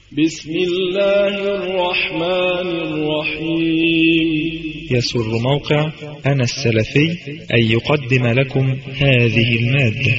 بسم الله الرحمن الرحيم يسر موقع أنا السلفي أن يقدم لكم هذه المادة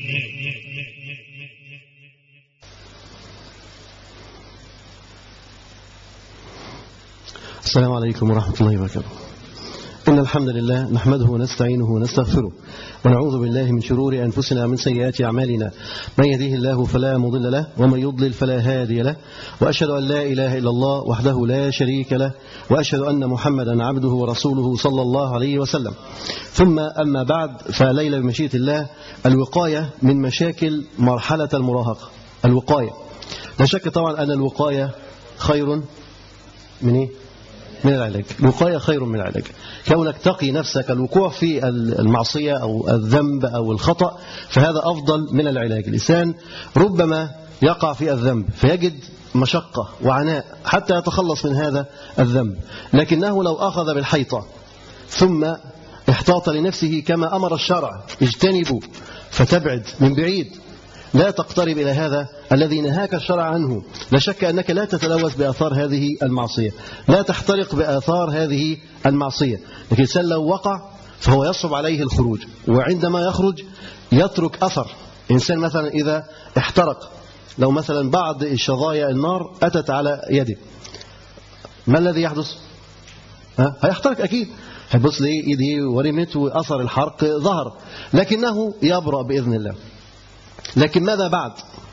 السلام عليكم ورحمة الله وبركاته إن الحمد لله نحمده ونستعينه ونستغفره ونعوذ بالله من شرور أنفسنا ومن سيئات أعمالنا من يهديه الله فلا مضل له ومن يضلل فلا هادي له وأشهد أن لا إله إلا الله وحده لا شريك له وأشهد أن محمدا عبده ورسوله صلى الله عليه وسلم ثم أما بعد فليلة بمشيئة الله الوقاية من مشاكل مرحلة المراهقة الوقاية لا شك طبعا أن الوقاية خير من إيه؟ من العلاج الوقاية خير من العلاج كونك تقي نفسك الوقوع في المعصية أو الذنب أو الخطأ فهذا أفضل من العلاج الإنسان ربما يقع في الذنب فيجد مشقة وعناء حتى يتخلص من هذا الذنب لكنه لو أخذ بالحيطة ثم احتاط لنفسه كما أمر الشرع اجتنبوا فتبعد من بعيد لا تقترب إلى هذا الذي نهاك الشرع عنه لا شك أنك لا تتلوث بآثار هذه المعصية لا تحترق بآثار هذه المعصية لكن الإنسان لو وقع فهو يصعب عليه الخروج وعندما يخرج يترك أثر إنسان مثلا إذا احترق لو مثلا بعض الشظايا النار أتت على يده ما الذي يحدث؟ ها؟ هيحترق أكيد هيبص لي ايدي ورمت واثر الحرق ظهر لكنه يبرأ بإذن الله لكن ماذا بعد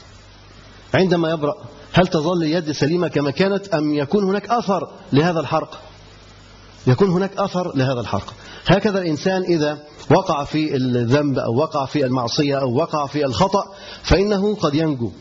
عندما يبرأ هل تظل اليد سليمة كما كانت أم يكون هناك أثر لهذا الحرق يكون هناك أثر لهذا الحرق هكذا الإنسان إذا وقع في الذنب أو وقع في المعصية أو وقع في الخطأ فإنه قد ينجو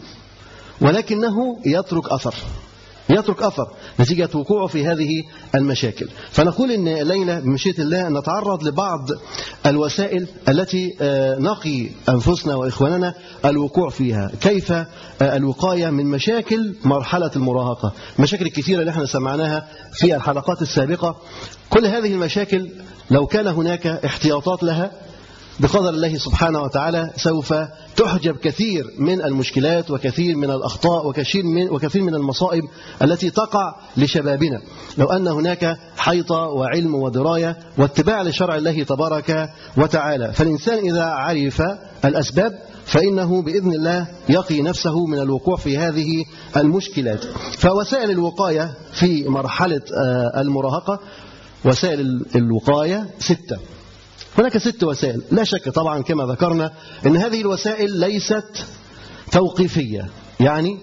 ولكنه يترك أثر يترك أثر نتيجة وقوعه في هذه المشاكل فنقول إن الليلة بمشيئة الله نتعرض لبعض الوسائل التي نقي أنفسنا وإخواننا الوقوع فيها كيف الوقاية من مشاكل مرحلة المراهقة المشاكل الكثيرة اللي احنا سمعناها في الحلقات السابقة كل هذه المشاكل لو كان هناك احتياطات لها بقدر الله سبحانه وتعالى سوف تحجب كثير من المشكلات وكثير من الأخطاء وكثير من, وكثير من المصائب التي تقع لشبابنا لو أن هناك حيطة وعلم ودراية واتباع لشرع الله تبارك وتعالى فالإنسان إذا عرف الأسباب فإنه بإذن الله يقي نفسه من الوقوع في هذه المشكلات فوسائل الوقاية في مرحلة المراهقة وسائل الوقاية ستة هناك ست وسائل لا شك طبعا كما ذكرنا أن هذه الوسائل ليست توقيفية يعني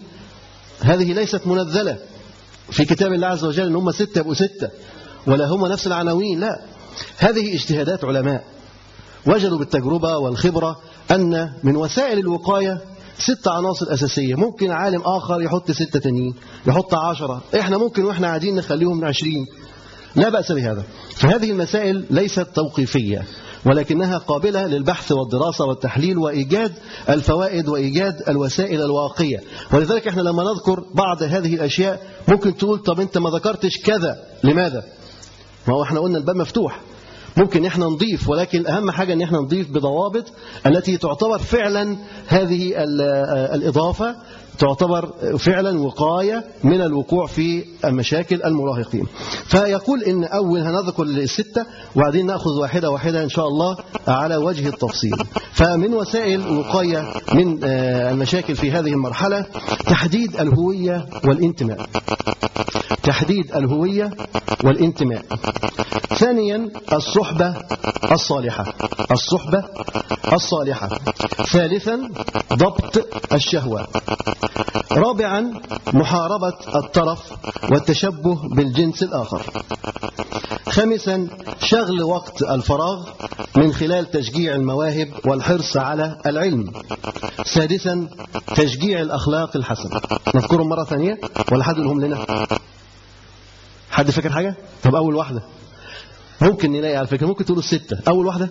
هذه ليست منزلة في كتاب الله عز وجل أن هم ستة يبقوا ستة ولا هم نفس العناوين لا هذه اجتهادات علماء وجدوا بالتجربة والخبرة أن من وسائل الوقاية ست عناصر أساسية ممكن عالم آخر يحط ستة تانيين يحط عشرة إحنا ممكن وإحنا قاعدين نخليهم عشرين لا بأس بهذا فهذه المسائل ليست توقيفية ولكنها قابلة للبحث والدراسة والتحليل وإيجاد الفوائد وإيجاد الوسائل الواقية ولذلك احنا لما نذكر بعض هذه الأشياء ممكن تقول طب أنت ما ذكرتش كذا لماذا؟ ما هو احنا قلنا الباب مفتوح ممكن احنا نضيف ولكن أهم حاجة ان احنا نضيف بضوابط التي تعتبر فعلا هذه الإضافة تعتبر فعلا وقاية من الوقوع في مشاكل المراهقين فيقول إن أول هنذكر الستة وبعدين نأخذ واحدة واحدة إن شاء الله على وجه التفصيل فمن وسائل وقاية من المشاكل في هذه المرحلة تحديد الهوية والانتماء تحديد الهوية والانتماء ثانيا الصحبة الصالحة الصحبة الصالحة ثالثا ضبط الشهوة رابعا محاربة الطرف والتشبه بالجنس الآخر خامسا شغل وقت الفراغ من خلال تشجيع المواهب والحرص على العلم سادسا تشجيع الأخلاق الحسنة نذكرهم مرة ثانية ولا حد يقولهم لنا حد فاكر حاجة طب أول واحدة ممكن نلاقي على فكرة ممكن تقولوا الستة أول واحدة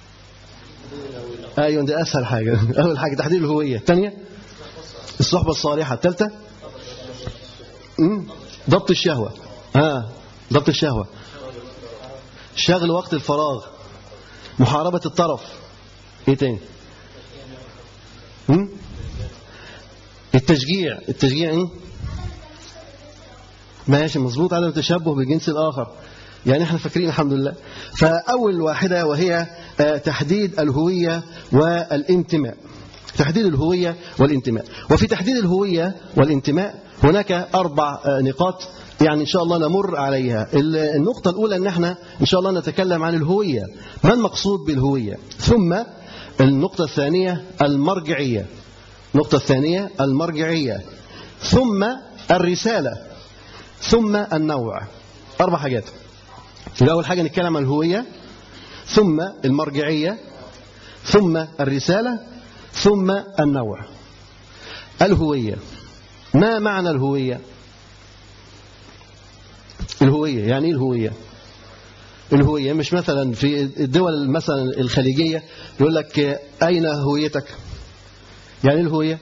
أيوة دي أسهل حاجة أول حاجة تحديد الهوية الثانية الصحبة الصالحة الثالثة ضبط الشهوة ها ضبط الشهوة شغل وقت الفراغ محاربة الطرف ايه تاني التشجيع التشجيع ايه ماشي مظبوط عدم التشبه بالجنس الآخر يعني احنا فاكرين الحمد لله فأول واحدة وهي آه، تحديد الهوية والانتماء تحديد الهوية والانتماء وفي تحديد الهوية والانتماء هناك أربع آه، نقاط يعني إن شاء الله نمر عليها ال- النقطة الأولى أن احنا إن شاء الله نتكلم عن الهوية ما المقصود بالهوية ثم النقطة الثانية المرجعية النقطة الثانية المرجعية ثم الرسالة ثم النوع أربع حاجات يبقى أول حاجة نتكلم عن الهوية ثم المرجعية ثم الرسالة ثم النوع الهوية ما معنى الهوية الهوية يعني ايه الهوية الهوية مش مثلا في الدول مثلا الخليجية يقول لك أين هويتك يعني ايه الهوية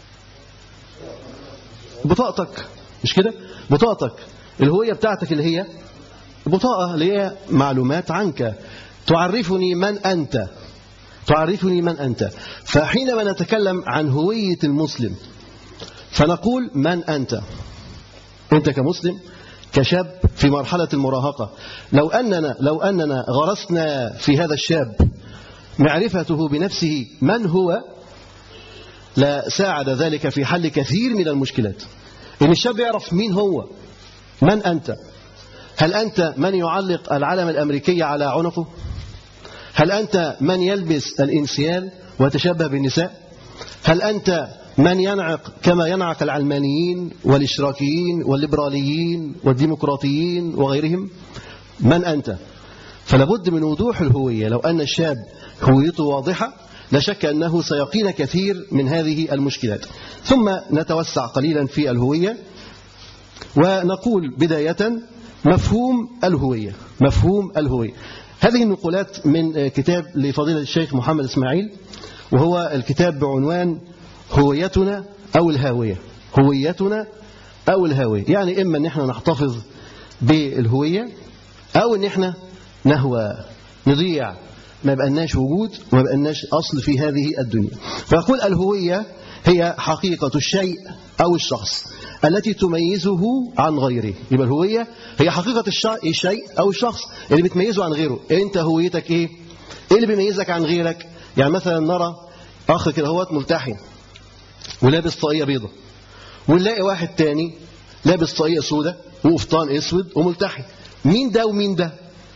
بطاقتك مش كده بطاقتك الهوية بتاعتك اللي هي بطاقة اللي هي معلومات عنك تعرفني من أنت تعرفني من أنت فحينما نتكلم عن هوية المسلم فنقول من أنت أنت كمسلم كشاب في مرحلة المراهقة لو أننا لو أننا غرسنا في هذا الشاب معرفته بنفسه من هو لا ساعد ذلك في حل كثير من المشكلات إن الشاب يعرف مين هو من أنت هل أنت من يعلق العلم الأمريكي على عنقه هل أنت من يلبس الإنسيال ويتشبه بالنساء هل أنت من ينعق كما ينعق العلمانيين والاشراكيين والليبراليين والديمقراطيين وغيرهم من أنت فلابد من وضوح الهوية لو أن الشاب هويته واضحة لا شك أنه سيقين كثير من هذه المشكلات ثم نتوسع قليلا في الهوية ونقول بداية مفهوم الهوية مفهوم الهوية هذه النقولات من كتاب لفضيلة الشيخ محمد إسماعيل وهو الكتاب بعنوان هويتنا أو الهاوية هويتنا أو الهاوية يعني إما أن احنا نحتفظ بالهوية أو أن احنا نهوى نضيع ما بقناش وجود وما بقناش أصل في هذه الدنيا فيقول الهوية هي حقيقة الشيء أو الشخص التي تميزه عن غيره يبقى الهوية هي حقيقة الشيء أو الشخص اللي بتميزه عن غيره أنت هويتك إيه؟ إيه اللي بيميزك عن غيرك؟ يعني مثلا نرى أخ كده هوت ملتحي ولابس طاقية بيضة ونلاقي واحد تاني لابس طاقية سودة وقفطان اسود وملتحي مين ده ومين ده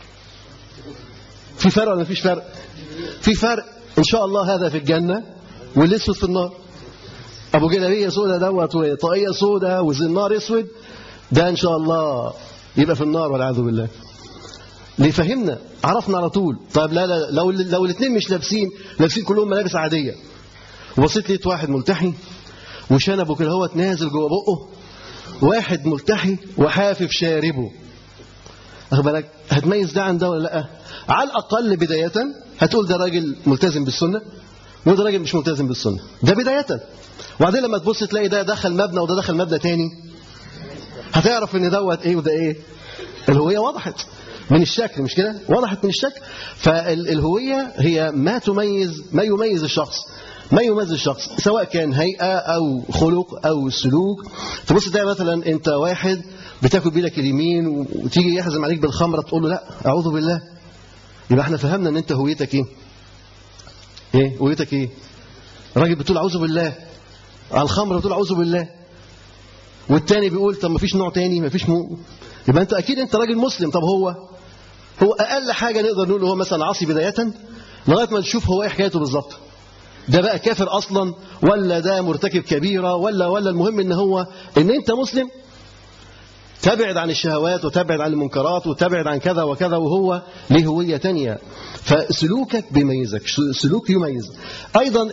في فرق ولا مفيش فرق في فرق ان شاء الله هذا في الجنة والاسود في النار ابو جلابيه سودة دوت وطاقية سودة وزنار اسود ده ان شاء الله يبقى في النار والعياذ بالله ليه فهمنا عرفنا على طول طيب لا لا لو لو الاثنين مش لابسين لابسين كلهم ملابس عاديه وبصيت لقيت واحد ملتحي وشنبه كده هو نازل جوه بقه واحد ملتحي وحافف شاربه واخد بالك هتميز ده عن ده ولا لا على الاقل بدايه هتقول ده راجل ملتزم بالسنه وده راجل مش ملتزم بالسنه ده بدايه وبعدين لما تبص تلاقي ده دخل مبنى وده دخل مبنى تاني هتعرف ان دوت ايه وده ايه الهويه وضحت من الشكل مش كده وضحت من الشكل فالهويه هي ما تميز ما يميز الشخص ما يميز الشخص سواء كان هيئة أو خلق أو سلوك تبص تلاقي مثلا أنت واحد بتاكل بيدك اليمين وتيجي يحزم عليك بالخمرة تقول له لا أعوذ بالله يبقى احنا فهمنا أن أنت هويتك إيه إيه هويتك إيه الراجل بتقول أعوذ بالله على الخمرة بتقول أعوذ بالله والتاني بيقول طب ما فيش نوع تاني ما فيش مو يبقى أنت أكيد أنت راجل مسلم طب هو هو أقل حاجة نقدر نقول هو مثلا عاصي بداية لغاية ما نشوف هو إيه حكايته بالظبط ده بقى كافر اصلا ولا ده مرتكب كبيره ولا ولا المهم ان هو ان انت مسلم تبعد عن الشهوات وتبعد عن المنكرات وتبعد عن كذا وكذا وهو له هويه تانية فسلوكك بيميزك سلوك يميز ايضا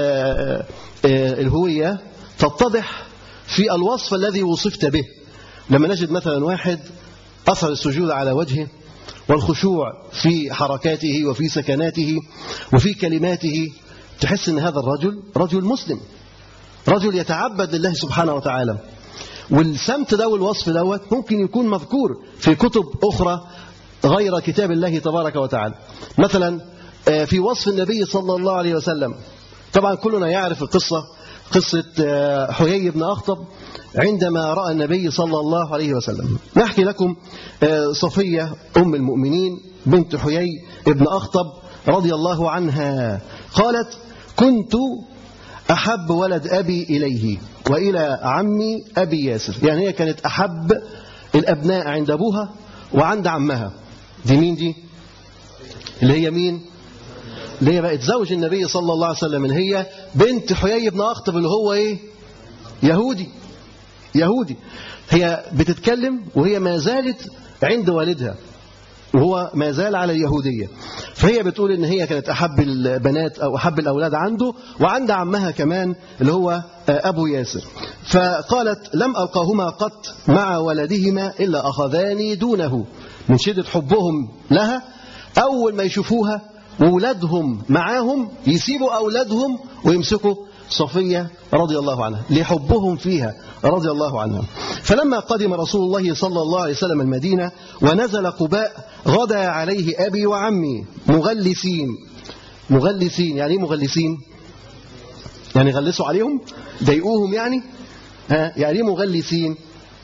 الهويه تتضح في الوصف الذي وصفت به لما نجد مثلا واحد اثر السجود على وجهه والخشوع في حركاته وفي سكناته وفي كلماته تحس ان هذا الرجل رجل مسلم رجل يتعبد لله سبحانه وتعالى والسمت ده والوصف دوت ممكن يكون مذكور في كتب أخرى غير كتاب الله تبارك وتعالى مثلا في وصف النبي صلى الله عليه وسلم طبعا كلنا يعرف القصة قصة آه، حيي بن أخطب عندما رأى النبي صلى الله عليه وسلم نحكي لكم آه، صفية أم المؤمنين بنت حيي بن أخطب رضي الله عنها قالت كنت أحب ولد أبي إليه وإلى عمي أبي ياسر يعني هي كانت أحب الأبناء عند أبوها وعند عمها دي مين دي اللي هي مين اللي هي بقت زوج النبي صلى الله عليه وسلم اللي هي بنت حيي بن أخطب اللي هو إيه يهودي يهودي هي بتتكلم وهي ما زالت عند والدها وهو ما زال على اليهودية فهي بتقول ان هي كانت احب البنات او احب الاولاد عنده وعند عمها كمان اللي هو ابو ياسر فقالت لم القاهما قط مع ولدهما الا اخذاني دونه من شدة حبهم لها اول ما يشوفوها وولادهم معاهم يسيبوا اولادهم ويمسكوا صفية رضي الله عنها لحبهم فيها رضي الله عنها فلما قدم رسول الله صلى الله عليه وسلم المدينة ونزل قباء غدا عليه أبي وعمي مغلسين مغلسين يعني ايه مغلسين يعني غلسوا عليهم ضايقوهم يعني ها يعني ايه مغلسين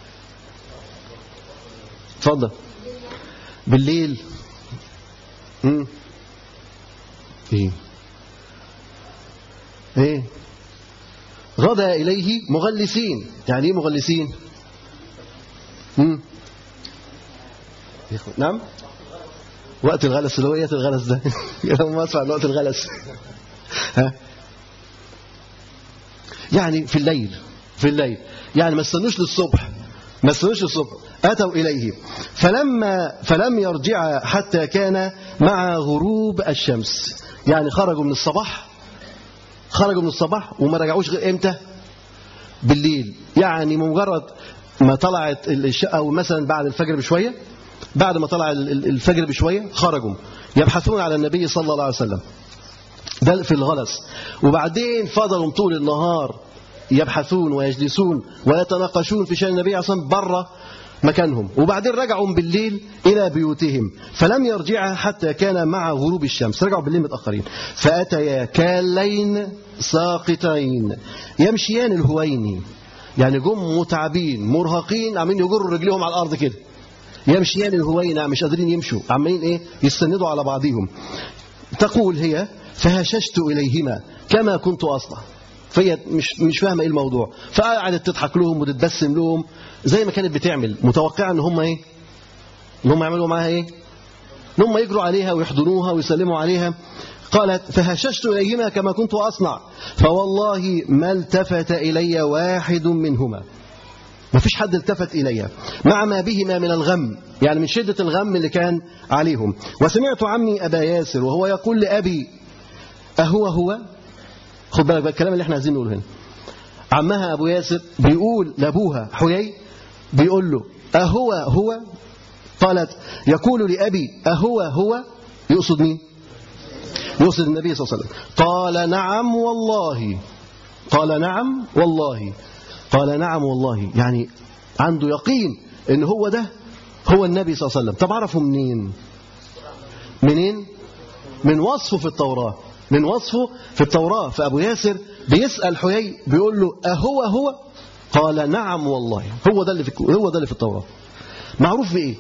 اتفضل بالليل امم ايه ايه غدا إليه مغلسين يعني ايه مغلسين مم. نعم وقت الغلس اللي هو ايه الغلس ده انا ما اسمع وقت الغلس ها يعني في الليل في الليل يعني ما استنوش للصبح ما استنوش للصبح أتوا إليه فلما فلم يرجع حتى كان مع غروب الشمس يعني خرجوا من الصباح خرجوا من الصباح وما رجعوش غير امتى بالليل يعني مجرد ما طلعت الشقه او مثلا بعد الفجر بشويه بعد ما طلع الفجر بشويه خرجوا يبحثون على النبي صلى الله عليه وسلم ده في الغلس وبعدين فضلوا طول النهار يبحثون ويجلسون ويتناقشون في شأن النبي عليه الصلاة بره مكانهم وبعدين رجعوا بالليل إلى بيوتهم فلم يرجع حتى كان مع غروب الشمس رجعوا بالليل متأخرين فأتيا كالين ساقطين يمشيان الهوين يعني جم متعبين مرهقين عمالين يجروا رجليهم على الأرض كده يمشيان الهوين مش قادرين يمشوا عمالين إيه يستندوا على بعضهم تقول هي فهششت إليهما كما كنت أصنع فهي مش مش فاهمه ايه الموضوع فقعدت تضحك لهم وتتبسم لهم زي ما كانت بتعمل متوقعه ان هم ايه ان هم يعملوا معاها ايه ان هم يجروا عليها ويحضنوها ويسلموا عليها قالت فهششت إليهما كما كنت أصنع فوالله ما التفت إلي واحد منهما ما فيش حد التفت إلي مع ما بهما من الغم يعني من شدة الغم اللي كان عليهم وسمعت عمي أبا ياسر وهو يقول لأبي أهو هو خد بالك بقى الكلام اللي احنا عايزين نقوله هنا عمها أبو ياسر بيقول لأبوها حيي بيقول له أهو هو قالت يقول لأبي أهو هو يقصد مين يقصد النبي صلى الله عليه وسلم قال نعم والله قال نعم والله قال نعم والله يعني عنده يقين ان هو ده هو النبي صلى الله عليه وسلم طب عرفه منين منين من وصفه في التوراة من وصفه في التوراة فأبو ياسر بيسأل حيي بيقول له أهو هو قال نعم والله هو ده اللي في هو ده اللي في التوراة معروف بإيه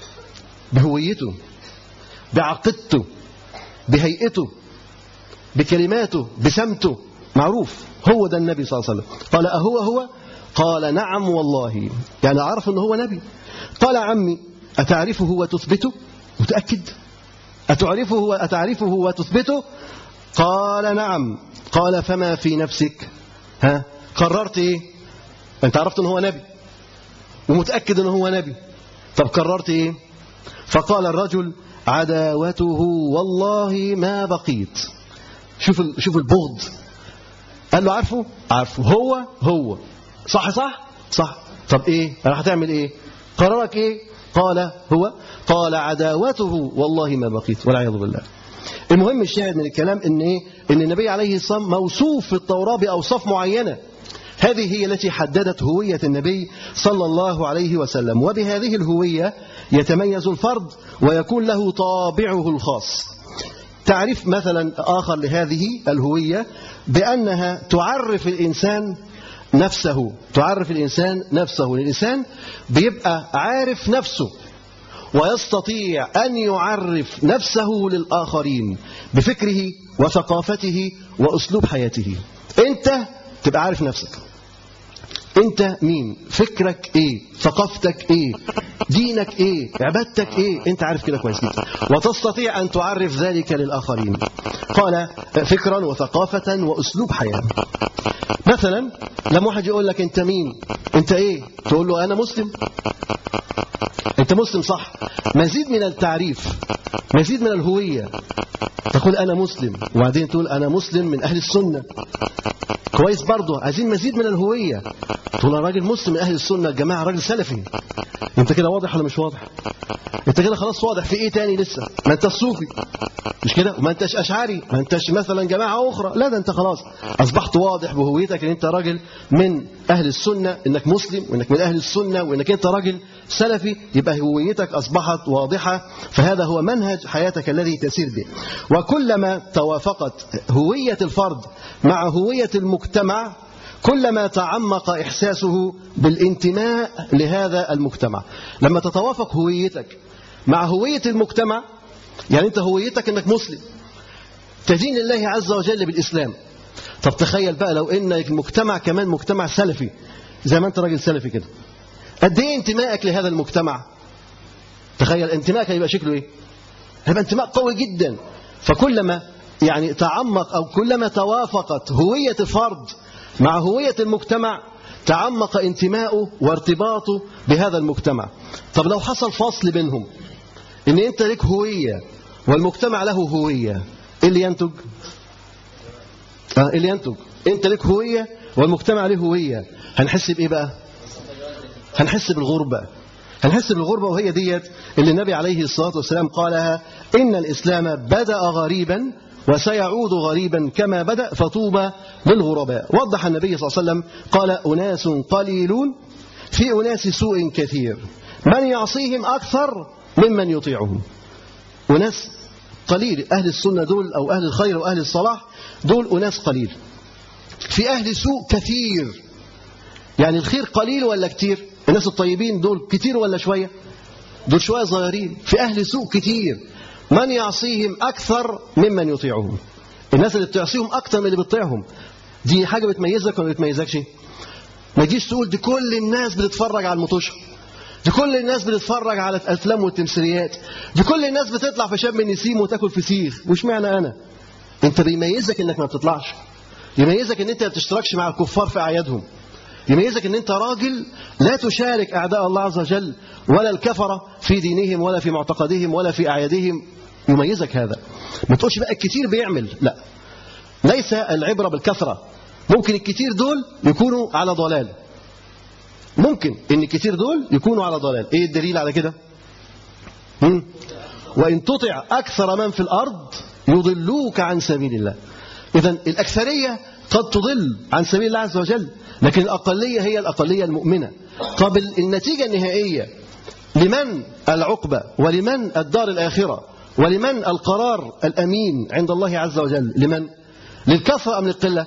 بهويته بعقيدته بهيئته بكلماته بسمته معروف هو ده النبي صلى الله عليه وسلم قال أهو هو قال نعم والله يعني عرف أنه هو نبي قال عمي أتعرفه وتثبته متأكد أتعرفه وأتعرفه وتثبته قال نعم قال فما في نفسك ها قررت ايه انت عرفت ان هو نبي ومتأكد ان هو نبي طب قررت ايه فقال الرجل عداوته والله ما بقيت شوف شوف البغض قال له عارفه عارفه هو هو صح صح صح طب ايه انا هتعمل ايه قرارك ايه قال هو قال عداوته والله ما بقيت والعياذ بالله المهم الشاهد من الكلام ان ايه ان النبي عليه الصلاه والسلام موصوف في التوراه باوصاف معينه هذه هي التي حددت هوية النبي صلى الله عليه وسلم وبهذه الهوية يتميز الفرد ويكون له طابعه الخاص تعريف مثلا آخر لهذه الهوية بأنها تعرف الإنسان نفسه تعرف الإنسان نفسه الإنسان بيبقى عارف نفسه ويستطيع أن يعرف نفسه للآخرين بفكره وثقافته وأسلوب حياته أنت تبقى عارف نفسك انت مين فكرك ايه ثقافتك ايه دينك ايه عبادتك ايه انت عارف كده كويس جدا وتستطيع ان تعرف ذلك للاخرين قال فكرا وثقافة واسلوب حياة مثلا لما واحد يقول لك انت مين انت ايه تقول له انا مسلم انت مسلم صح مزيد من التعريف مزيد من الهوية تقول انا مسلم وبعدين تقول انا مسلم من اهل السنة كويس برضه عايزين مزيد من الهوية تقول انا راجل مسلم من اهل السنة الجماعة راجل سلفي انت كده واضح ولا مش واضح انت كده خلاص واضح في ايه تاني لسه ما انت الصوفي مش كده وما انتش اشعري ما انتش مثلا جماعة اخرى لا ده انت خلاص اصبحت واضح بهويتك ان انت راجل من اهل السنة انك مسلم وانك من اهل السنة وانك انت راجل سلفي يبقى هويتك اصبحت واضحة فهذا هو منهج حياتك الذي تسير به وكلما توافقت هوية الفرد مع هوية المجتمع كلما تعمق إحساسه بالانتماء لهذا المجتمع لما تتوافق هويتك مع هوية المجتمع يعني أنت هويتك أنك مسلم تدين الله عز وجل بالإسلام طب تخيل بقى لو أن المجتمع كمان مجتمع سلفي زي ما أنت راجل سلفي كده قد إيه انتمائك لهذا المجتمع تخيل انتمائك هيبقى شكله إيه هيبقى انتماء قوي جدا فكلما يعني تعمق أو كلما توافقت هوية الفرد مع هوية المجتمع تعمق انتماؤه وارتباطه بهذا المجتمع طب لو حصل فصل بينهم ان انت لك هوية والمجتمع له هوية ايه اللي ينتج اه إيه اللي ينتج انت لك هوية والمجتمع له هوية هنحس بايه بقى هنحس بالغربة هنحس بالغربة وهي ديت اللي النبي عليه الصلاة والسلام قالها إن الإسلام بدأ غريبا وسيعود غريبا كما بدأ فطوبى للغرباء وضح النبي صلى الله عليه وسلم قال أناس قليلون في أناس سوء كثير من يعصيهم أكثر ممن يطيعهم أناس قليل أهل السنة دول أو أهل الخير وأهل الصلاح دول أناس قليل في أهل سوء كثير يعني الخير قليل ولا كتير الناس الطيبين دول كتير ولا شوية دول شوية صغيرين في أهل سوء كتير من يعصيهم أكثر ممن يطيعهم الناس اللي بتعصيهم أكثر من اللي بتطيعهم دي حاجة بتميزك ولا بتميزكش ما تجيش تقول دي كل الناس بتتفرج على المطوشة دي كل الناس بتتفرج على الافلام والتمثيليات دي كل الناس بتطلع في شم النسيم وتاكل فسيخ وش معنى انا انت بيميزك انك ما بتطلعش يميزك ان انت ما بتشتركش مع الكفار في اعيادهم يميزك ان انت راجل لا تشارك اعداء الله عز وجل ولا الكفره في دينهم ولا في معتقدهم ولا في اعيادهم يميزك هذا ما تقولش بقى الكتير بيعمل لا ليس العبره بالكثره ممكن الكتير دول يكونوا على ضلال ممكن ان الكتير دول يكونوا على ضلال ايه الدليل على كده هم؟ وان تطع اكثر من في الارض يضلوك عن سبيل الله اذا الاكثريه قد تضل عن سبيل الله عز وجل لكن الاقليه هي الاقليه المؤمنه طب النتيجه النهائيه لمن العقبه ولمن الدار الاخره ولمن القرار الامين عند الله عز وجل لمن للكثره ام للقله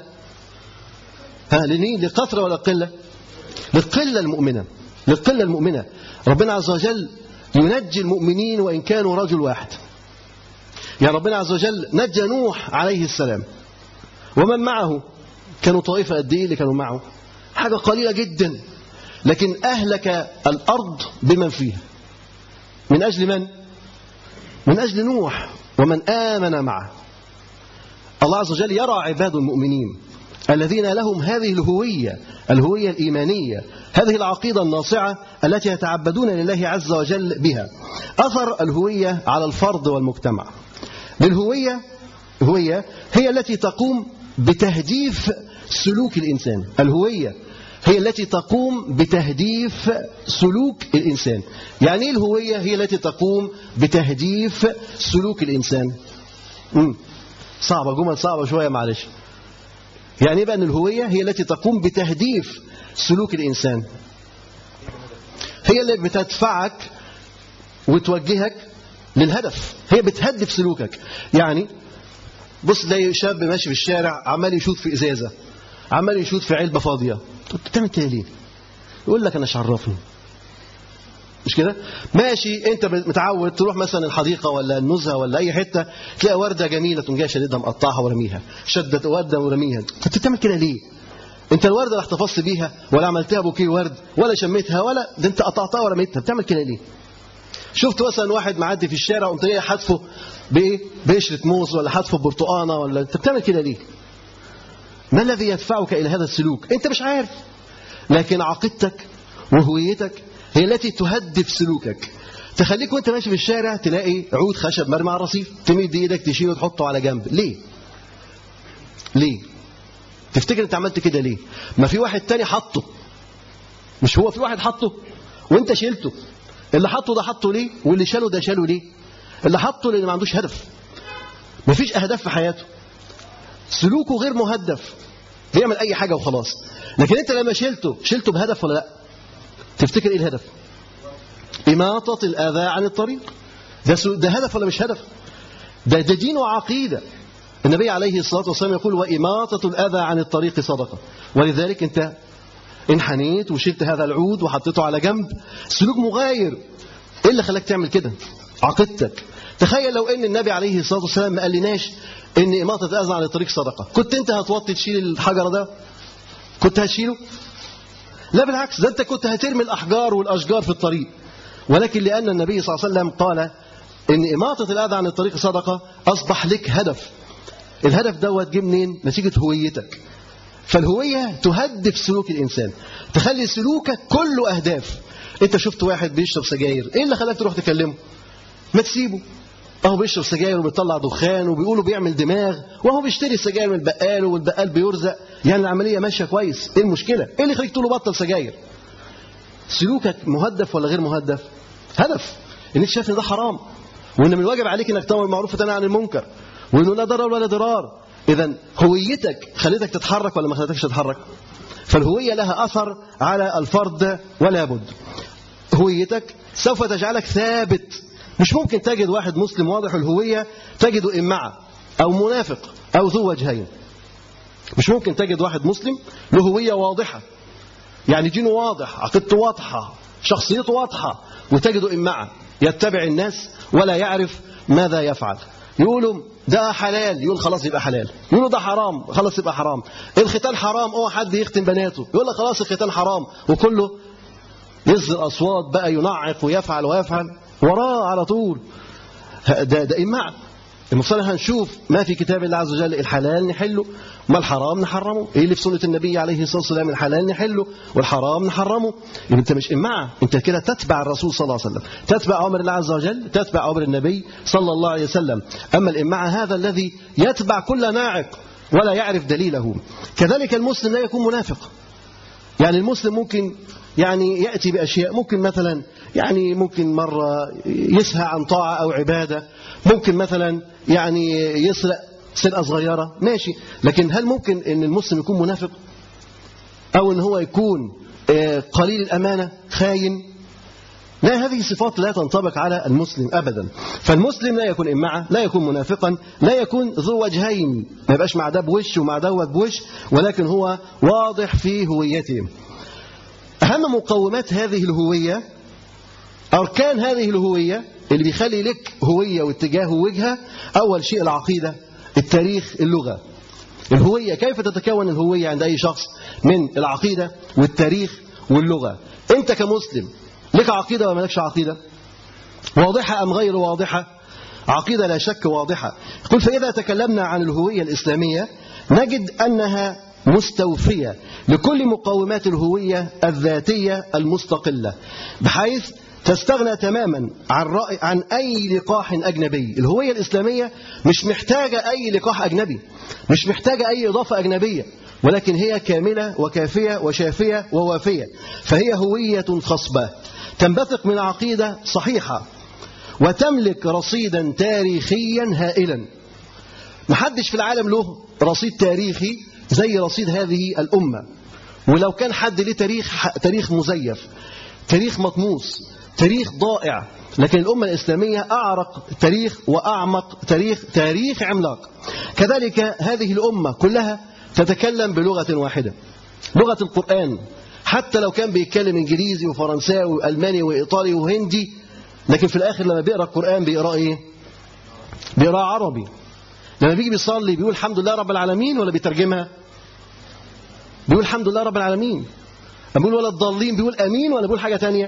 ها لمين للكثره ولا القله للقلة المؤمنة للقلة المؤمنة ربنا عز وجل ينجي المؤمنين وإن كانوا رجل واحد يعني ربنا عز وجل نجى نوح عليه السلام ومن معه كانوا طائفة قد إيه اللي كانوا معه حاجة قليلة جدا لكن أهلك الأرض بمن فيها من أجل من؟ من أجل نوح ومن آمن معه الله عز وجل يرى عباد المؤمنين الذين لهم هذه الهوية الهوية الإيمانية هذه العقيدة الناصعة التي يتعبدون لله عز وجل بها أثر الهوية على الفرد والمجتمع للهوية هوية هي التي تقوم بتهديف سلوك الإنسان الهوية هي التي تقوم بتهديف سلوك الإنسان يعني إيه الهوية هي التي تقوم بتهديف سلوك الإنسان مم. صعبة جمل صعبة شوية معلش يعني ايه بقى ان الهويه هي التي تقوم بتهديف سلوك الانسان هي اللي بتدفعك وتوجهك للهدف هي بتهدف سلوكك يعني بص تلاقي شاب ماشي في الشارع عمال يشوط في ازازه عمال يشوط في علبه فاضيه طب انت بتعمل كده ليه يقول لك انا مش عرفني مش كده ماشي انت متعود تروح مثلا الحديقه ولا النزهه ولا اي حته تلاقي ورده جميله تقوم جاي شديدها مقطعها ورميها شدت ورده ورميها انت بتعمل كده ليه انت الورده لا احتفظت بيها ولا عملتها بوكيه ورد ولا شميتها ولا ده انت قطعتها ورميتها بتعمل كده ليه شفت مثلا واحد معدي في الشارع قمت جاي حادفه بايه بقشره موز ولا حادفه ببرتقانه ولا انت بتعمل كده ليه ما الذي يدفعك الى هذا السلوك انت مش عارف لكن عقيدتك وهويتك هي التي تهدف سلوكك تخليك وانت ماشي في الشارع تلاقي عود خشب مرمي على الرصيف تمد ايدك تشيله وتحطه على جنب ليه ليه تفتكر انت عملت كده ليه ما في واحد تاني حطه مش هو في واحد حطه وانت شيلته اللي حطه ده حطه ليه واللي شاله ده شاله ليه اللي حطه لان ما عندوش هدف مفيش اهداف في حياته سلوكه غير مهدف بيعمل اي حاجه وخلاص لكن انت لما شلته شلته بهدف ولا لا تفتكر ايه الهدف اماطه الاذى عن الطريق ده سو- ده هدف ولا مش هدف ده ده دين وعقيده النبي عليه الصلاه والسلام يقول واماطه الاذى عن الطريق صدقه ولذلك انت انحنيت وشلت هذا العود وحطيته على جنب سلوك مغاير ايه اللي خلاك تعمل كده عقيدتك تخيل لو ان النبي عليه الصلاه والسلام ما قالناش ان اماطه الاذى عن الطريق صدقه كنت انت هتوطي تشيل الحجر ده كنت هتشيله لا بالعكس ده انت كنت هترمي الاحجار والاشجار في الطريق ولكن لان النبي صلى الله عليه وسلم قال ان اماطه الاذى عن الطريق صدقه اصبح لك هدف الهدف دوت جه منين نتيجه هويتك فالهوية تهدف سلوك الإنسان تخلي سلوكك كله أهداف أنت شفت واحد بيشرب سجاير إيه اللي خلاك تروح تكلمه ما تسيبه أهو بيشرب سجاير وبيطلع دخان وبيقولوا بيعمل دماغ وهو بيشتري السجاير من البقال والبقال بيرزق يعني العملية ماشية كويس إيه المشكلة إيه اللي يخليك تقول له بطل سجاير سلوكك مهدف ولا غير مهدف هدف ان انت شايف ان ده حرام وان من الواجب عليك انك تامر بالمعروف وتنهى عن المنكر وانه لا ضرر ولا ضرار اذا هويتك خلتك تتحرك ولا ما خلتكش تتحرك فالهويه لها اثر على الفرد ولا بد هويتك سوف تجعلك ثابت مش ممكن تجد واحد مسلم واضح الهويه تجده امعه او منافق او ذو وجهين مش ممكن تجد واحد مسلم له هويه واضحه يعني دينه واضح عقيدته واضحة شخصيته واضحة وتجده إمعة يتبع الناس ولا يعرف ماذا يفعل يقولوا ده حلال يقول خلاص يبقى حلال يقولوا ده حرام خلاص يبقى حرام الختان حرام اوعى حد يختن بناته يقول لك خلاص الختان حرام وكله يصدر أصوات بقى ينعق ويفعل ويفعل وراه على طول ه- ده ده إمعة المفترض هنشوف ما في كتاب الله عز وجل الحلال نحله ما الحرام نحرمه ايه اللي في سنه النبي عليه الصلاه والسلام الحلال نحله والحرام نحرمه يبقى انت مش امعه انت كده تتبع الرسول صلى الله عليه وسلم تتبع امر الله عز وجل تتبع امر النبي صلى الله عليه وسلم اما الامعه هذا الذي يتبع كل ناعق ولا يعرف دليله كذلك المسلم لا يكون منافق يعني المسلم ممكن يعني يأتي بأشياء ممكن مثلا يعني ممكن مرة يسهى عن طاعة أو عبادة ممكن مثلا يعني يسرق سرقة صغيرة ماشي لكن هل ممكن أن المسلم يكون منافق أو أن هو يكون آه، قليل الأمانة خاين لا هذه صفات لا تنطبق على المسلم أبدا فالمسلم لا يكون إمعة لا يكون منافقا لا يكون ذو وجهين ما يبقاش مع ده بوش ومع دوت بوش ولكن هو واضح في هويته أهم مقومات هذه الهوية أركان هذه الهوية اللي بيخلي لك هوية واتجاه ووجهة أول شيء العقيدة التاريخ اللغة الهوية كيف تتكون الهوية عند أي شخص من العقيدة والتاريخ واللغة أنت كمسلم لك عقيدة ولا مالكش عقيدة واضحة أم غير واضحة عقيدة لا شك واضحة يقول فإذا تكلمنا عن الهوية الإسلامية نجد أنها مستوفية لكل مقومات الهوية الذاتية المستقلة بحيث تستغنى تماما عن رأي عن أي لقاح أجنبي الهوية الإسلامية مش محتاجة أي لقاح أجنبي مش محتاجة أي إضافة أجنبية ولكن هي كاملة وكافية وشافية ووافية فهي هوية خصبة تنبثق من عقيدة صحيحة وتملك رصيدا تاريخيا هائلا محدش في العالم له رصيد تاريخي زي رصيد هذه الأمة ولو كان حد له تاريخ تاريخ مزيف تاريخ مطموس تاريخ ضائع لكن الأمة الإسلامية أعرق تاريخ وأعمق تاريخ تاريخ عملاق كذلك هذه الأمة كلها تتكلم بلغة واحدة لغة القرآن حتى لو كان بيتكلم إنجليزي وفرنساوي وألماني وإيطالي وهندي لكن في الآخر لما بيقرأ القرآن بيقرأ إيه؟ بيقرأ عربي لما بيجي بيصلي بيقول الحمد لله رب العالمين ولا بيترجمها؟ بيقول الحمد لله رب العالمين بيقول ولا الضالين بيقول أمين ولا بيقول حاجة تانية؟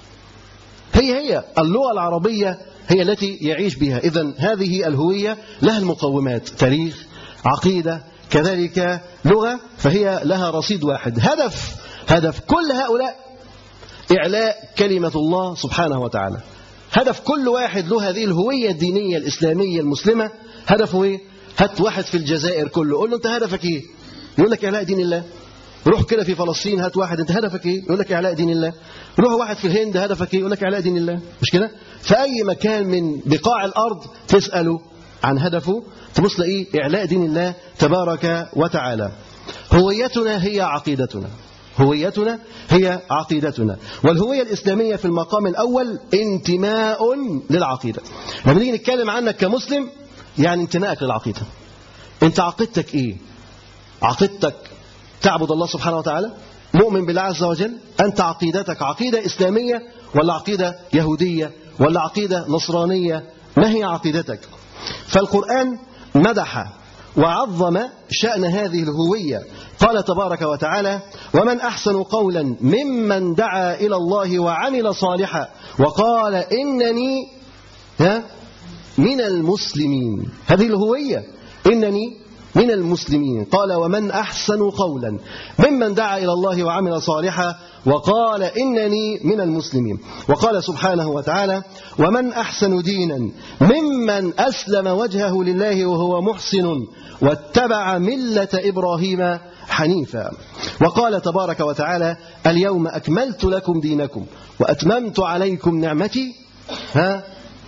هي هي اللغة العربية هي التي يعيش بها إذا هذه الهوية لها المقومات تاريخ عقيدة كذلك لغة فهي لها رصيد واحد هدف هدف كل هؤلاء إعلاء كلمة الله سبحانه وتعالى هدف كل واحد له هذه الهوية الدينية الإسلامية المسلمة هدفه إيه؟ هات واحد في الجزائر كله قول له أنت هدفك إيه؟ يقول لك إعلاء دين الله روح كده في فلسطين هات واحد انت هدفك ايه يقول لك اعلاء دين الله روح واحد في الهند هدفك ايه يقول لك اعلاء دين الله مش كده في اي مكان من بقاع الارض تساله عن هدفه تبص تلاقيه اعلاء دين الله تبارك وتعالى هويتنا هي عقيدتنا هويتنا هي عقيدتنا والهوية الإسلامية في المقام الأول انتماء للعقيدة لما نيجي نتكلم عنك كمسلم يعني انتمائك للعقيدة انت عقيدتك ايه عقيدتك تعبد الله سبحانه وتعالى مؤمن بالله عز وجل أنت عقيدتك عقيدة إسلامية ولا عقيدة يهودية ولا عقيدة نصرانية ما هي عقيدتك فالقرآن مدح وعظم شأن هذه الهوية قال تبارك وتعالى ومن أحسن قولا ممن دعا إلى الله وعمل صالحا وقال إنني ها من المسلمين هذه الهوية إنني من المسلمين قال ومن أحسن قولا ممن دعا إلى الله وعمل صالحا وقال إنني من المسلمين وقال سبحانه وتعالى ومن أحسن دينا ممن أسلم وجهه لله وهو محسن واتبع ملة إبراهيم حنيفا وقال تبارك وتعالى اليوم أكملت لكم دينكم وأتممت عليكم نعمتي ها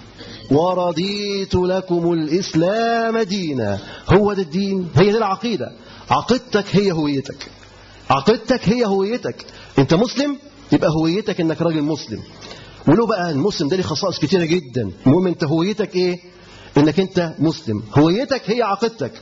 ورضيت لكم الإسلام دينا هو ده الدين هي دي العقيدة عقيدتك هي هويتك عقيدتك هي هويتك انت مسلم يبقى هويتك انك راجل مسلم ولو بقى المسلم ده ليه خصائص كتيرة جدا المهم انت هويتك ايه انك انت مسلم هويتك هي عقيدتك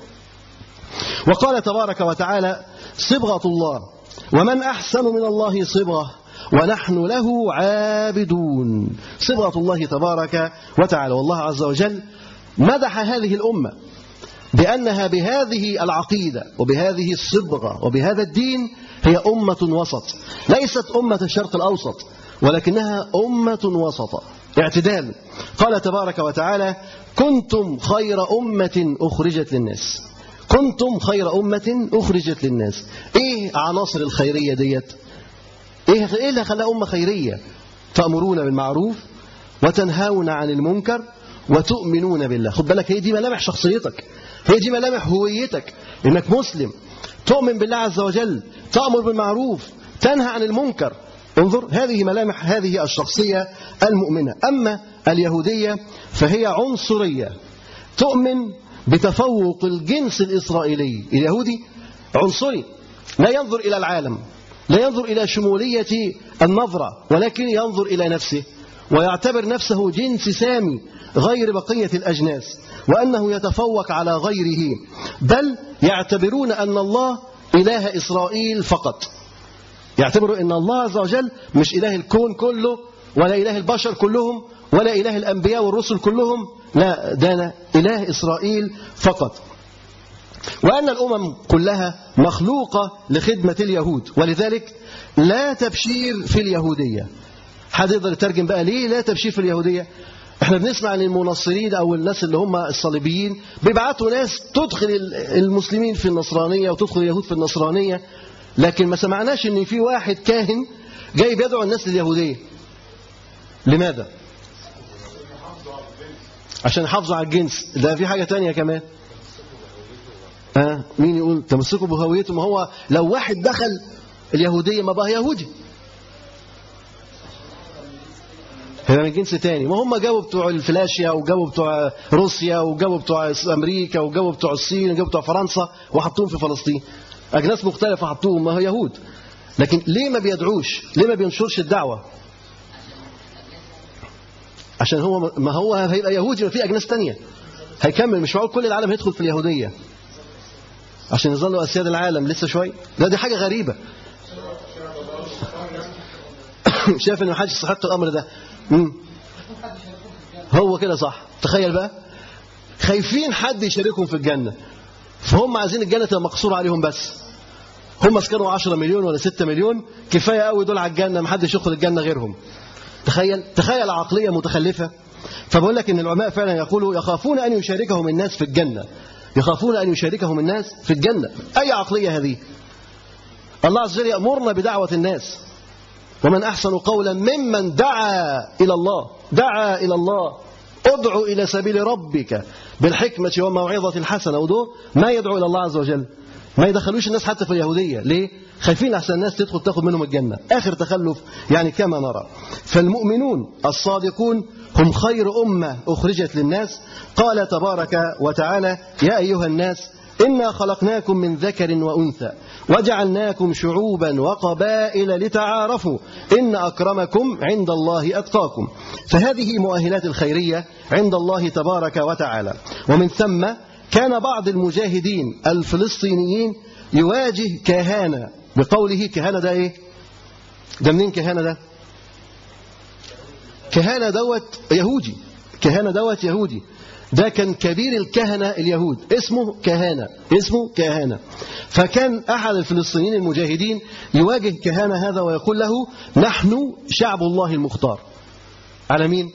وقال تبارك وتعالى صبغة الله ومن أحسن من الله صبغة ونحن له عابدون صبغة الله تبارك وتعالى والله عز وجل مدح هذه الأمة بأنها بهذه العقيدة وبهذه الصبغة وبهذا الدين هي أمة وسط ليست أمة الشرق الأوسط ولكنها أمة وسط اعتدال قال تبارك وتعالى كنتم خير أمة أخرجت للناس كنتم خير أمة أخرجت للناس إيه عناصر الخيرية ديت إيه إيه اللي خلاها أمة خيرية تأمرون بالمعروف وتنهون عن المنكر وتؤمنون بالله خد بالك هي دي ملامح شخصيتك هي دي ملامح هويتك إنك مسلم تؤمن بالله عز وجل تأمر بالمعروف تنهى عن المنكر انظر هذه ملامح هذه الشخصية المؤمنة أما اليهودية فهي عنصرية تؤمن بتفوق الجنس الإسرائيلي اليهودي عنصري لا ينظر إلى العالم لا ينظر إلى شمولية النظرة ولكن ينظر إلى نفسه ويعتبر نفسه جنس سامي غير بقية الأجناس وأنه يتفوق على غيره بل يعتبرون أن الله إله إسرائيل فقط يعتبروا أن الله عز وجل مش إله الكون كله ولا إله البشر كلهم ولا إله الأنبياء والرسل كلهم لا ده إله إسرائيل فقط وأن الأمم كلها مخلوقة لخدمة اليهود ولذلك لا تبشير في اليهودية حد يقدر يترجم بقى ليه لا تبشير في اليهودية احنا بنسمع عن المنصرين او الناس اللي هم الصليبيين بيبعتوا ناس تدخل المسلمين في النصرانية وتدخل اليهود في النصرانية لكن ما سمعناش ان في واحد كاهن جاي بيدعو الناس لليهودية لماذا عشان يحافظوا على الجنس ده في حاجة تانية كمان آه مين يقول تمسكوا بهويته ما هو لو واحد دخل اليهودية ما بقى يهودي هيبقى من جنس تاني ما هم جابوا بتوع الفلاشيا وجابوا بتوع روسيا وجابوا بتوع امريكا وجابوا بتوع الصين وجابوا بتوع فرنسا وحطوهم في فلسطين اجناس مختلفه حطوهم ما هو يهود لكن ليه ما بيدعوش ليه ما بينشرش الدعوه عشان هو ما هو هيبقى يهودي ما في اجناس تانية هيكمل مش معقول كل العالم هيدخل في اليهوديه عشان يظلوا اسياد العالم لسه شويه لا دي حاجه غريبه شايف ان محدش يستحق الامر ده مم. هو كده صح تخيل بقى خايفين حد يشاركهم في الجنه فهم عايزين الجنه تبقى مقصوره عليهم بس هم اسكنوا 10 مليون ولا 6 مليون كفايه قوي دول على الجنه ما حدش يدخل الجنه غيرهم تخيل تخيل عقليه متخلفه فبقول لك ان العلماء فعلا يقولوا يخافون ان يشاركهم الناس في الجنه يخافون ان يشاركهم الناس في الجنه اي عقليه هذه الله عز وجل يامرنا بدعوه الناس ومن احسن قولا ممن دعا الى الله دعا الى الله ادعو الى سبيل ربك بالحكمه والموعظه الحسنه ودول ما يدعو الى الله عز وجل ما يدخلوش الناس حتى في اليهوديه ليه خايفين احسن الناس تدخل تاخد منهم الجنه اخر تخلف يعني كما نرى فالمؤمنون الصادقون هم خير امه اخرجت للناس قال تبارك وتعالى يا ايها الناس انا خلقناكم من ذكر وانثى وجعلناكم شعوبا وقبائل لتعارفوا ان اكرمكم عند الله اتقاكم فهذه مؤهلات الخيريه عند الله تبارك وتعالى ومن ثم كان بعض المجاهدين الفلسطينيين يواجه كهانة بقوله كهانة ده ايه ده منين كهانة ده كهانة دوت يهودي كهانة دوت يهودي ده كان كبير الكهنة اليهود اسمه كهانة اسمه كهانة فكان أحد الفلسطينيين المجاهدين يواجه كهانة هذا ويقول له نحن شعب الله المختار على مين؟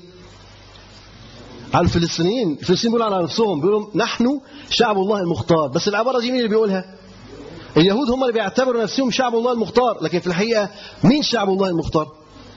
على الفلسطينيين الفلسطينيين بيقولوا على نفسهم بيقولوا نحن شعب الله المختار بس العبارة دي مين اللي بيقولها اليهود هم اللي بيعتبروا نفسهم شعب الله المختار لكن في الحقيقة مين شعب الله المختار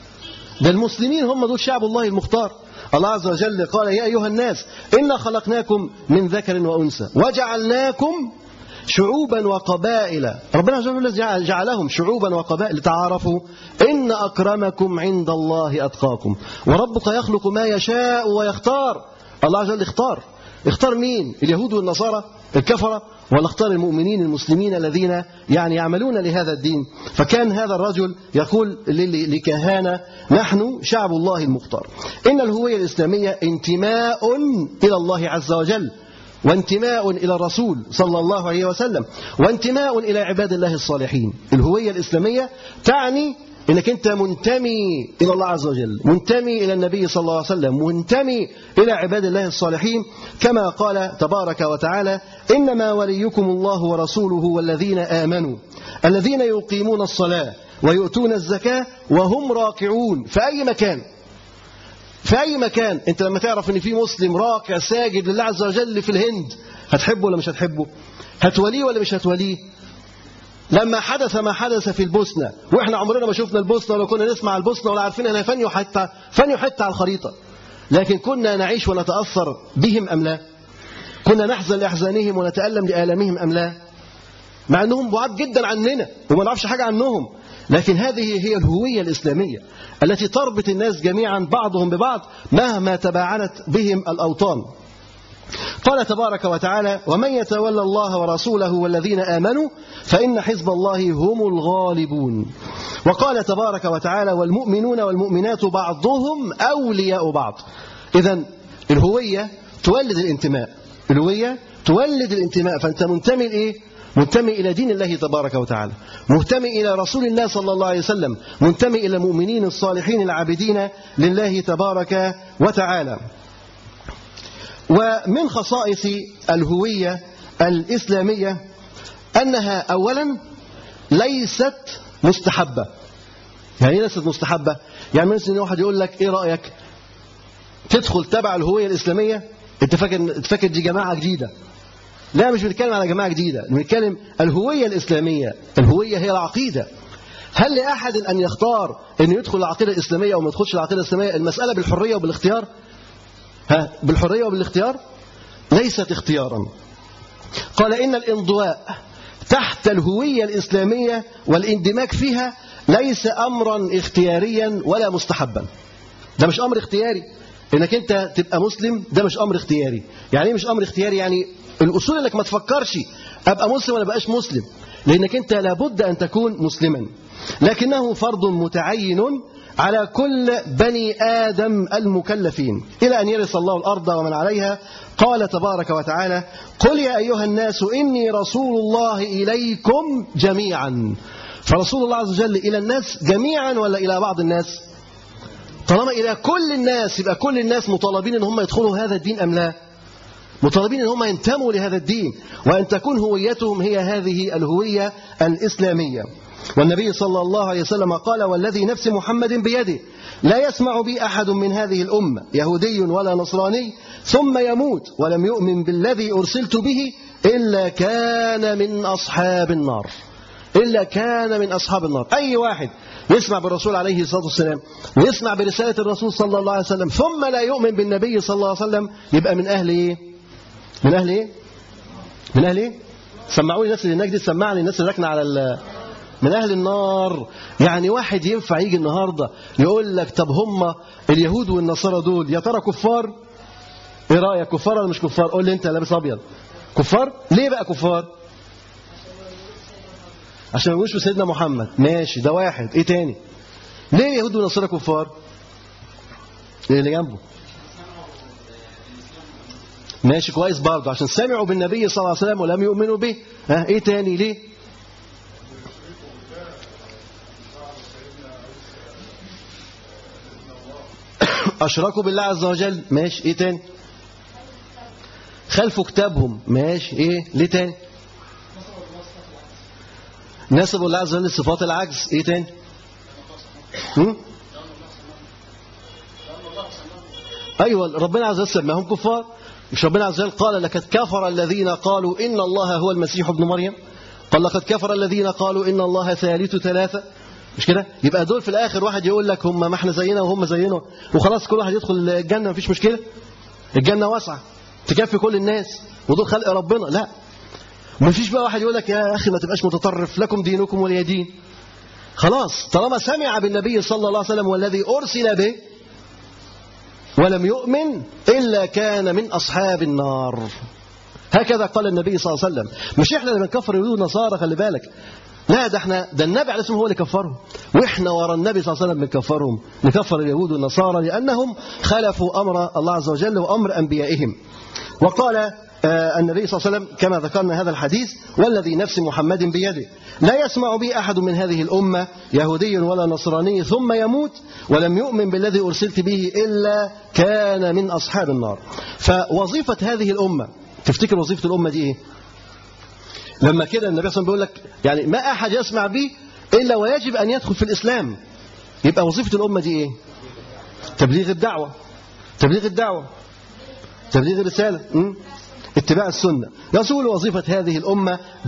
ده المسلمين هم دول شعب الله المختار الله عز وجل قال يا أيها الناس إنا خلقناكم من ذكر وأنثى وجعلناكم شعوبا وقبائل ربنا عز وجل جعلهم شعوبا وقبائل لتعارفوا إن أكرمكم عند الله أتقاكم وربك يخلق ما يشاء ويختار الله عز وجل اختار اختار مين اليهود والنصارى الكفرة ولا اختار المؤمنين المسلمين الذين يعني يعملون لهذا الدين فكان هذا الرجل يقول لكهانة نحن شعب الله المختار إن الهوية الإسلامية انتماء إلى الله عز وجل وانتماء إلى الرسول صلى الله عليه وسلم وانتماء إلى عباد الله الصالحين الهوية الإسلامية تعني انك انت منتمي الى الله عز وجل منتمي الى النبي صلى الله عليه وسلم منتمي الى عباد الله الصالحين كما قال تبارك وتعالى انما وليكم الله ورسوله والذين امنوا الذين يقيمون الصلاه ويؤتون الزكاه وهم راكعون في اي مكان في اي مكان انت لما تعرف ان في مسلم راكع ساجد لله عز وجل في الهند هتحبه ولا مش هتحبه هتوليه ولا مش هتوليه لما حدث ما حدث في البوسنة وإحنا عمرنا ما شفنا البوسنة ولا كنا نسمع البوسنة ولا عارفين أنها فنيو حتى فنيو حتى على الخريطة لكن كنا نعيش ونتأثر بهم أم لا كنا نحزن لأحزانهم ونتألم لآلامهم أم لا مع أنهم بعاد جدا عننا وما نعرفش حاجة عنهم لكن هذه هي الهوية الإسلامية التي تربط الناس جميعا بعضهم ببعض مهما تباعدت بهم الأوطان قال تبارك وتعالى ومن يتولى الله ورسوله والذين آمنوا فإن حزب الله هم الغالبون وقال تبارك وتعالى والمؤمنون والمؤمنات بعضهم أولياء بعض إذا الهوية تولد الانتماء الهوية تولد الانتماء فأنت منتمي لإيه؟ منتمي إلى دين الله تبارك وتعالى منتمي إلى رسول الله صلى الله عليه وسلم منتمي إلى المؤمنين الصالحين العابدين لله تبارك وتعالى ومن خصائص الهوية الإسلامية أنها أولا ليست مستحبة يعني ليست مستحبة يعني مثلا واحد يقول لك إيه رأيك تدخل تبع الهوية الإسلامية أنت فاكر فاكر دي جماعة جديدة لا مش بنتكلم على جماعة جديدة بنتكلم الهوية الإسلامية الهوية هي العقيدة هل لأحد أن يختار أن يدخل العقيدة الإسلامية أو ما يدخلش العقيدة الإسلامية المسألة بالحرية وبالاختيار ها بالحرية وبالاختيار ليست اختيارا قال إن الانضواء تحت الهوية الإسلامية والاندماج فيها ليس أمرا اختياريا ولا مستحبا ده مش أمر اختياري انك انت تبقى مسلم ده مش امر اختياري يعني ايه مش امر اختياري يعني الاصول انك ما تفكرش ابقى مسلم ولا بقاش مسلم لانك انت لابد ان تكون مسلما لكنه فرض متعين على كل بني آدم المكلفين إلى أن يرث الله الأرض ومن عليها قال تبارك وتعالى قل يا أيها الناس إني رسول الله إليكم جميعا فرسول الله عز وجل إلى الناس جميعا ولا إلى بعض الناس طالما إلى كل الناس يبقى كل الناس مطالبين أن هم يدخلوا هذا الدين أم لا مطالبين أن هم ينتموا لهذا الدين وأن تكون هويتهم هي هذه الهوية الإسلامية والنبي صلى الله عليه وسلم قال والذي نفس محمد بيده لا يسمع بي أحد من هذه الأمة يهودي ولا نصراني ثم يموت ولم يؤمن بالذي أرسلت به إلا كان من أصحاب النار إلا كان من أصحاب النار أي واحد يسمع بالرسول عليه الصلاة والسلام ويسمع برسالة الرسول صلى الله عليه وسلم ثم لا يؤمن بالنبي صلى الله عليه وسلم يبقى من أهل إيه من أهل إيه من أهل إيه سمعوا لي الناس اللي هناك دي سمعني الناس اللي راكنه على ال من أهل النار يعني واحد ينفع يجي النهاردة يقول لك طب هم اليهود والنصارى دول يا ترى كفار ايه رأيك كفار ولا مش كفار قول لي انت لابس ابيض كفار ليه بقى كفار عشان ما يقولوش بسيدنا محمد ماشي ده واحد ايه تاني ليه اليهود والنصارى كفار ايه اللي جنبه ماشي كويس برضه عشان سمعوا بالنبي صلى الله عليه وسلم ولم يؤمنوا به ها ايه تاني ليه أشركوا بالله عز وجل ماشي إيه تاني خلفوا كتابهم ماشي إيه ليه تاني نسبوا الله عز وجل صفات العجز إيه تاني هم؟ أيوة ربنا عز وجل سماهم كفار مش ربنا عز وجل قال لقد كفر الذين قالوا إن الله هو المسيح ابن مريم قال لقد كفر الذين قالوا إن الله ثالث ثلاثة مش كده يبقى دول في الاخر واحد يقول لك هم ما احنا زينا وهم زينا وخلاص كل واحد يدخل الجنه مفيش مشكله الجنه واسعه تكفي كل الناس ودول خلق ربنا لا مفيش بقى واحد يقول لك يا اخي ما تبقاش متطرف لكم دينكم ولي دين خلاص طالما سمع بالنبي صلى الله عليه وسلم والذي ارسل به ولم يؤمن الا كان من اصحاب النار هكذا قال النبي صلى الله عليه وسلم مش احنا اللي بنكفر اليهود والنصارى خلي بالك لا ده احنا ده النبي عليه الصلاه هو اللي كفرهم واحنا ورا النبي صلى الله عليه وسلم بنكفرهم نكفر اليهود والنصارى لانهم خالفوا امر الله عز وجل وامر انبيائهم وقال آه النبي صلى الله عليه وسلم كما ذكرنا هذا الحديث والذي نفس محمد بيده لا يسمع بي احد من هذه الامه يهودي ولا نصراني ثم يموت ولم يؤمن بالذي ارسلت به الا كان من اصحاب النار فوظيفه هذه الامه تفتكر وظيفه الامه دي ايه لما كده النبي صلى الله عليه وسلم بيقول لك يعني ما أحد يسمع به إلا ويجب أن يدخل في الإسلام يبقى وظيفة الأمة دي إيه تبليغ الدعوة تبليغ الدعوة تبليغ الرسالة م? اتباع السنة يصول وظيفة هذه الأمة